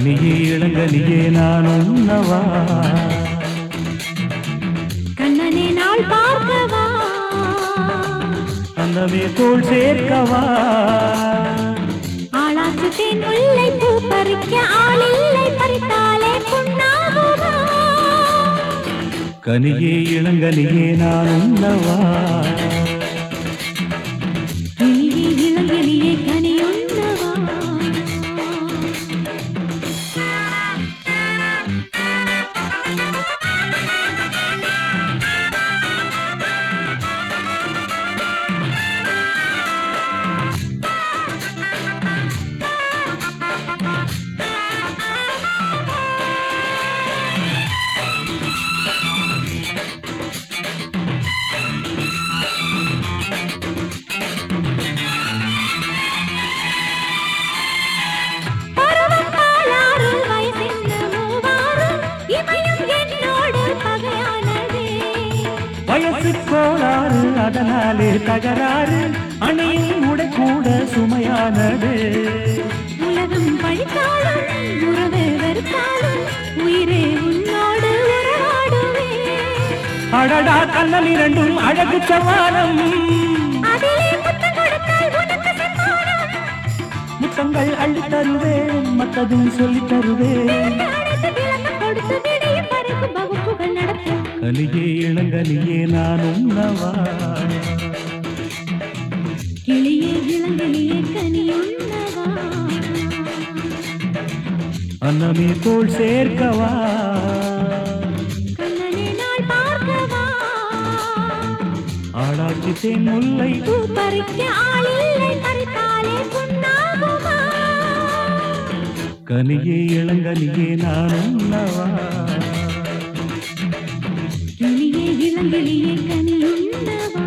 கனியே இளங்கனியே நான் உன்னவா கண்ணனே நாள் பார்க்கவா அன்னமே தோள் சேர்க்கவா ஆளாச்சு தேன் முல்லை பூ பறிக்க ஆளில்லை பறித்தாலே புண்ணாகுமா கனியே இளங்கனியே நான் உன்னவா கிளியே இளங்கிளியே கனியுண்ணவா பருவம் பாலாறு வயசின்ன மூவாறு இமயம் என்னோடு பகையானதே வயசு கோளாறு அதனாலே தகராறு அணையும் உடை கூட சுமையானது உலகம் பழித்தாலும் உறவு வெறுத்தாலும் உயிரே உன்னோடு உறவாடுவே அடடா கண்ணல் இரண்டும் அழகு சவானம் அதிலே முத்தம் கொடுத்தால் உனக்கு சன்மானம் முத்தங்கள் அள்ளி தருவேன் மத்ததும் சொல்லி தருவேன் அனைத்து விளக்கம் கொடுத்து விடையும் வரைக்கும் வகுப்புகள் நடத்தும் கலியே இளங்கலியே நான் உன்னவா கிளியே இளங்கிளியே கனியுண்ணவா அன்னமே தோள் சேர்க்கவா கண்ணனே நாள் பார்க்கவா ஆளாக்கி தேன் முல்லை பூ பறிக்க ஆளில்லை பறித்தாலே புண்ணாகுமா கனியே இளங்கலியே நான் உன்னவா கிளியே இளங்கிளியே கனியுண்ணவா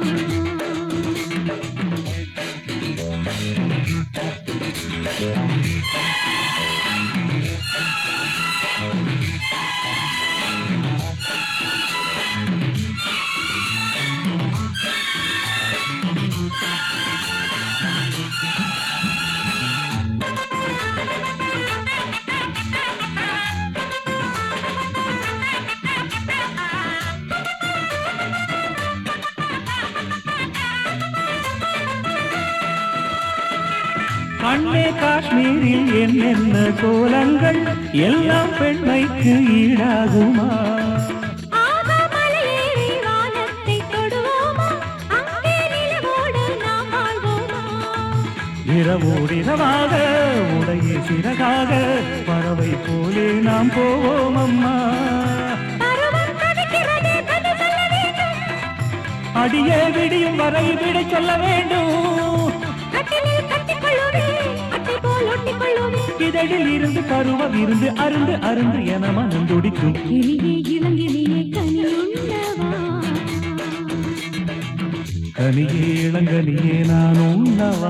கண்ணே காஷ்மீரில் என்னென்ன கோலங்கள் எல்லாம் பெண்மைக்கு ஈடாகுமா ஆகாமலையேறி வானத்தை தொடுவோமா அங்கே நிலவோடு நாம் வாழ்வோமா இரவோடிரவாக உடைய சிறகாக பறவை போலே நாம் போவோம் அம்மா பருவம் தவிக்கிறதே கதை சொல்ல வேண்டும் அடியே விடியும் வரை விடை சொல்ல வேண்டும் கட்டிலில் கட்டிக்கொள்ளுவே அட்டை போல் ஒட்டிக்கொள்ளுவே இதழில் இருந்து பருவம் இருந்து அருந்து அருந்து என மனம் துடிக்கும் கிளியே இளங்கிளியே கனியுண்ணவா கனியே இளங்கனியே நான் உண்ணவா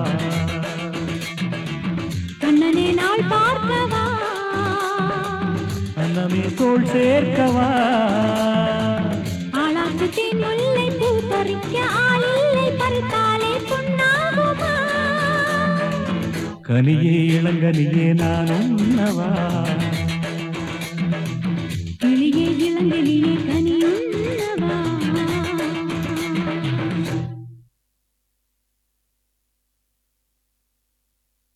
கண்ணனே நாள் பார்க்கவா அன்னமே தோள் சேர்க்கவா ஆளாக்கு தேன் முல்லை பூ பறிக்க ஆளில்லை பறித்தாலே புண்ணாகுமா கனியே இளங்கனியே நான் உண்ணவா